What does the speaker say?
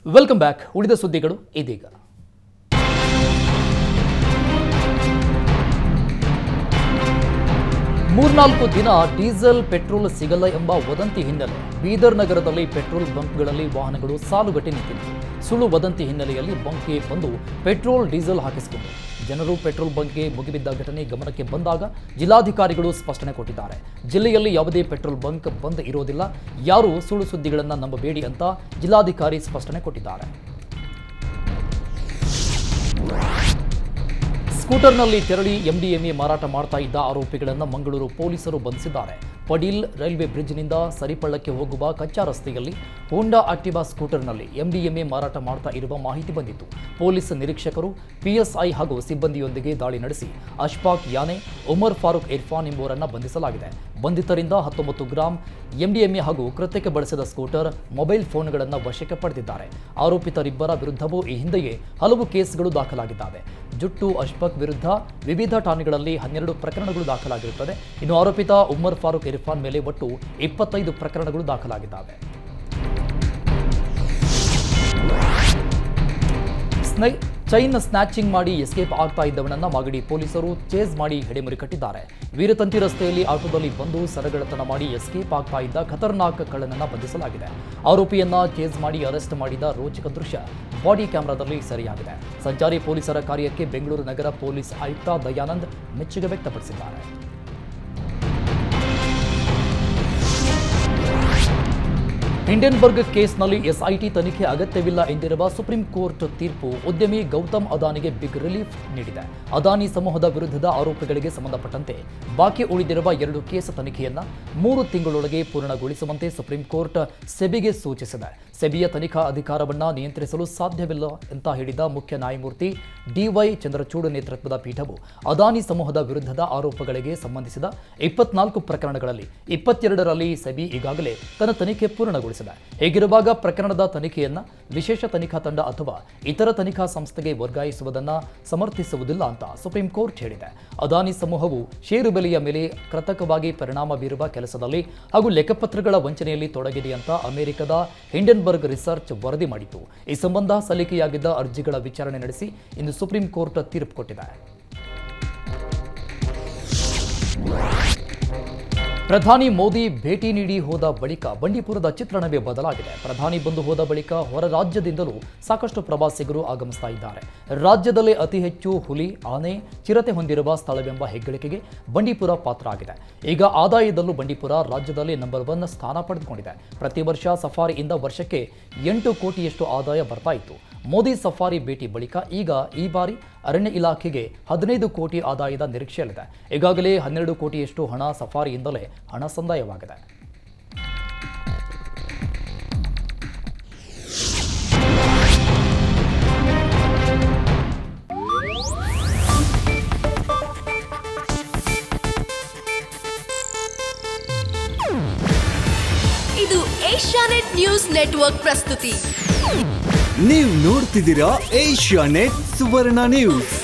welcome back ಉಳಿದ ಸುದ್ದಿಗಳು ಇದೀಗ ಮೂರ್ನಾಲ್ಕು ದಿನ ಡೀಸೆಲ್ ಪೆಟ್ರೋಲ್ ಸಿಗಲ್ಲ ಎಂಬ ವದಂತಿ ಹಿನ್ನೆಲೆ ಬೀದರ್ ನಗರದಲ್ಲಿ ಪೆಟ್ರೋಲ್ ಬಂಕ್ಗಳಲ್ಲಿ ವಾಹನಗಳು ಸಾಲುಗಟ್ಟಿ ನಿಂತಿವೆ ಸುಳ್ಳು ವದಂತಿ ಹಿನ್ನೆಲೆಯಲ್ಲಿ ಬಂಕ್ಗೆ ಬಂದು ಪೆಟ್ರೋಲ್ ಡೀಸೆಲ್ ಹಾಕಿಸಿಕೊಂಡು ಜನರು ಪೆಟ್ರೋಲ್ ಬಂಕ್ಗೆ ಮುಗಿಬಿದ್ದ ಘಟನೆ ಗಮನಕ್ಕೆ ಬಂದಾಗ ಜಿಲ್ಲಾಧಿಕಾರಿಗಳು ಸ್ಪಷ್ಟನೆ ಕೊಟ್ಟಿದ್ದಾರೆ ಜಿಲ್ಲೆಯಲ್ಲಿ ಯಾವುದೇ ಪೆಟ್ರೋಲ್ ಬಂಕ್ ಬಂದ್ ಇರೋದಿಲ್ಲ ಯಾರು ಸುಳ್ಳು ಸುದ್ದಿಗಳನ್ನು ನಂಬಬೇಡಿ ಅಂತ ಜಿಲ್ಲಾಧಿಕಾರಿ ಸ್ಪಷ್ಟನೆ ಕೊಟ್ಟಿದ್ದಾರೆ ಸ್ಕೂಟರ್ನಲ್ಲಿ ತೆರಳಿ ಎಂಡಿಎಂಎ ಮಾರಾಟ ಮಾಡ್ತಾ ಇದ್ದ ಆರೋಪಿಗಳನ್ನು ಮಂಗಳೂರು ಪೊಲೀಸರು ಬಂಧಿಸಿದ್ದಾರೆ ಪಡೀಲ್ ರೈಲ್ವೆ ಬ್ರಿಡ್ಜ್ನಿಂದ ಸರಿಪಳ್ಳಕ್ಕೆ ಹೋಗುವ ಕಚ್ಚಾ ರಸ್ತೆಯಲ್ಲಿ ಹೋಂಡಾ ಆಕ್ಟಿವಾ ಸ್ಕೂಟರ್ನಲ್ಲಿ ಎಂಡಿಎಂಎ ಮಾರಾಟ ಮಾಡ್ತಾ ಇರುವ ಮಾಹಿತಿ ಬಂದಿತ್ತು ಪೊಲೀಸ್ ನಿರೀಕ್ಷಕರು ಪಿಎಸ್ಐ ಹಾಗೂ ಸಿಬ್ಬಂದಿಯೊಂದಿಗೆ ದಾಳಿ ನಡೆಸಿ ಅಶ್ಫಾಕ್ ಯಾನೆ ಉಮರ್ ಫಾರೂಕ್ ಇರ್ಫಾನ್ ಎಂಬುವರನ್ನು ಬಂಧಿಸಲಾಗಿದೆ ಬಂಧಿತರಿಂದ ಹತ್ತೊಂಬತ್ತು ಗ್ರಾಂ ಎಂಡಿಎಂಎ ಹಾಗೂ ಕೃತ್ಯಕ್ಕೆ ಬಳಸಿದ ಸ್ಕೂಟರ್ ಮೊಬೈಲ್ ಫೋನ್ಗಳನ್ನು ವಶಕ್ಕೆ ಪಡೆದಿದ್ದಾರೆ ಆರೋಪಿತರಿಬ್ಬರ ವಿರುದ್ಧವೂ ಈ ಹಿಂದೆಯೇ ಹಲವು ಕೇಸ್ಗಳು ದಾಖಲಾಗಿದ್ದಾವೆ ಜುಟ್ಟು ಅಶ್ಫಾಕ್ ವಿರುದ್ಧ ವಿವಿಧ ಠಾಣೆಗಳಲ್ಲಿ ಹನ್ನೆರಡು ಪ್ರಕರಣಗಳು ದಾಖಲಾಗಿರುತ್ತದೆ ಇನ್ನು ಆರೋಪಿತ ಉಮರ್ ಫಾರೂಕ್ ಇರ್ಫಾನ್ ಮೇಲೆ ಒಟ್ಟು ಇಪ್ಪತ್ತೈದು ಪ್ರಕರಣಗಳು ದಾಖಲಾಗಿದ್ದಾವೆ ಸ್ನೈ ಚೈನ್ ಸ್ನ್ಯಾಚಿಂಗ್ ಮಾಡಿ ಎಸ್ಕೇಪ್ ಆಗ್ತಾ ಇದ್ದವನನ್ನ ಮಾಗಡಿ ಪೊಲೀಸರು ಚೇಸ್ ಮಾಡಿ ಹೆಡೆಮುರಿ ಕಟ್ಟಿದ್ದಾರೆ ವೀರತಂತಿ ರಸ್ತೆಯಲ್ಲಿ ಆಟೋದಲ್ಲಿ ಬಂದು ಸರಗಡತನ ಮಾಡಿ ಎಸ್ಕೇಪ್ ಆಗ್ತಾ ಇದ್ದ ಖತರ್ನಾಕ್ ಕಳ್ಳನನ್ನ ಬಂಧಿಸಲಾಗಿದೆ ಆರೋಪಿಯನ್ನ ಚೇಸ್ ಮಾಡಿ ಅರೆಸ್ಟ್ ಮಾಡಿದ ರೋಚಕ ದೃಶ್ಯ ಬಾಡಿ ಕ್ಯಾಮೆರಾದಲ್ಲಿ ಸೆರೆಯಾಗಿದೆ ಸಂಚಾರಿ ಪೊಲೀಸರ ಕಾರ್ಯಕ್ಕೆ ಬೆಂಗಳೂರು ನಗರ ಪೊಲೀಸ್ ಆಯುಕ್ತ ದಯಾನಂದ್ ಮೆಚ್ಚುಗೆ ವ್ಯಕ್ತಪಡಿಸಿದ್ದಾರೆ ಹಿಂಡೆನ್ಬರ್ಗ್ ಕೇಸ್ನಲ್ಲಿ ಎಸ್ಐಟಿ ತನಿಖೆ ಅಗತ್ಯವಿಲ್ಲ ಎಂದಿರುವ ಸುಪ್ರೀಂ ಕೋರ್ಟ್ ತೀರ್ಪು ಉದ್ಯಮಿ ಗೌತಮ್ ಅದಾನಿಗೆ ಬಿಗ್ ರಿಲೀಫ್ ನೀಡಿದೆ ಅದಾನಿ ಸಮೂಹದ ವಿರುದ್ಧದ ಆರೋಪಗಳಿಗೆ ಸಂಬಂಧಪಟ್ಟಂತೆ ಬಾಕಿ ಉಳಿದಿರುವ ಎರಡು ಕೇಸ್ ತನಿಖೆಯನ್ನ ಮೂರು ತಿಂಗಳೊಳಗೆ ಪೂರ್ಣಗೊಳಿಸುವಂತೆ ಸುಪ್ರೀಂ ಕೋರ್ಟ್ ಸೆಬಿಗೆ ಸೂಚಿಸಿದೆ ಸೆಬಿಯ ತನಿಖಾ ಅಧಿಕಾರವನ್ನ ನಿಯಂತ್ರಿಸಲು ಸಾಧ್ಯವಿಲ್ಲ ಅಂತ ಹೇಳಿದ ಮುಖ್ಯ ನ್ಯಾಯಮೂರ್ತಿ ಡಿವೈ ಚಂದ್ರಚೂಡ್ ನೇತೃತ್ವದ ಪೀಠವು ಅದಾನಿ ಸಮೂಹದ ವಿರುದ್ಧದ ಆರೋಪಗಳಿಗೆ ಸಂಬಂಧಿಸಿದ ಇಪ್ಪತ್ನಾಲ್ಕು ಪ್ರಕರಣಗಳಲ್ಲಿ ಇಪ್ಪತ್ತೆರಡರಲ್ಲಿ ಸೆಬಿ ಈಗಾಗಲೇ ತನ್ನ ತನಿಖೆ ಪೂರ್ಣಗೊಳಿಸಿದೆ ಹೀಗಿರುವಾಗ ಪ್ರಕರಣದ ತನಿಖೆಯನ್ನ ವಿಶೇಷ ತನಿಖಾ ತಂಡ ಅಥವಾ ಇತರ ತನಿಖಾ ಸಂಸ್ಥೆಗೆ ವರ್ಗಾಯಿಸುವುದನ್ನ ಸಮರ್ಥಿಸುವುದಿಲ್ಲ ಅಂತ ಸುಪ್ರೀಂ ಕೋರ್ಟ್ ಹೇಳಿದೆ ಅದಾನಿ ಸಮೂಹವು ಷೇರು ಬೆಲೆಯ ಮೇಲೆ ಕೃತಕವಾಗಿ ಪರಿಣಾಮ ಬೀರುವ ಕೆಲಸದಲ್ಲಿ ಹಾಗೂ ಲೆಕ್ಕಪತ್ರಗಳ ವಂಚನೆಯಲ್ಲಿ ತೊಡಗಿದೆ ಅಂತ ಅಮೆರಿಕದ ಹಿಂಡೆನ್ಬರ್ಗ್ ರಿಸರ್ಚ್ ವರದಿ ಮಾಡಿತ್ತು ಈ ಸಂಬಂಧ ಸಲ್ಲಿಕೆಯಾಗಿದ್ದ ಅರ್ಜಿಗಳ ವಿಚಾರಣೆ ನಡೆಸಿ ಇಂದು ಸುಪ್ರೀಂ ಕೋರ್ಟ್ ತೀರ್ಪು ಕೊಟ್ಟಿದೆ ಪ್ರಧಾನಿ ಮೋದಿ ಭೇಟಿ ನೀಡಿ ಹೋದ ಬಳಿಕ ಬಂಡೀಪುರದ ಚಿತ್ರಣವೇ ಬದಲಾಗಿದೆ ಪ್ರಧಾನಿ ಬಂದು ಹೋದ ಬಳಿಕ ಹೊರ ರಾಜ್ಯದಿಂದಲೂ ಸಾಕಷ್ಟು ಪ್ರವಾಸಿಗರು ಆಗಮಿಸ್ತಾ ಇದ್ದಾರೆ ರಾಜ್ಯದಲ್ಲೇ ಅತಿ ಹೆಚ್ಚು ಹುಲಿ ಆನೆ ಚಿರತೆ ಹೊಂದಿರುವ ಸ್ಥಳವೆಂಬ ಹೆಗ್ಗಳಿಕೆಗೆ ಬಂಡೀಪುರ ಪಾತ್ರ ಆಗಿದೆ ಈಗ ಆದಾಯದಲ್ಲೂ ಬಂಡೀಪುರ ರಾಜ್ಯದಲ್ಲಿ ನಂಬರ್ ಒನ್ ಸ್ಥಾನ ಪಡೆದುಕೊಂಡಿದೆ ಪ್ರತಿ ವರ್ಷ ಸಫಾರಿಯಿಂದ ವರ್ಷಕ್ಕೆ ಎಂಟು ಕೋಟಿಯಷ್ಟು ಆದಾಯ ಬರ್ತಾ ಇತ್ತು ಮೋದಿ ಸಫಾರಿ ಭೇಟಿ ಬಳಿಕ ಈಗ ಈ ಬಾರಿ ಅರಣ್ಯ ಇಲಾಖೆಗೆ ಹದಿನೈದು ಕೋಟಿ ಆದಾಯದ ನಿರೀಕ್ಷೆಯಲ್ಲಿದೆ ಈಗಾಗಲೇ ಹನ್ನೆರಡು ಕೋಟಿಯಷ್ಟು ಹಣ ಸಫಾರಿಯಿಂದಲೇ ಹಣ ಸಂದಾಯವಾಗಿದೆ ಇದು ಏಷ್ಯಾನೆಟ್ ನ್ಯೂಸ್ ನೆಟ್ವರ್ಕ್ ಪ್ರಸ್ತುತಿ ನೀವು ನೋಡ್ತಿದ್ದೀರಾ ಏಷ್ಯಾ ನೆಟ್ ಸುವರ್ಣ ನ್ಯೂಸ್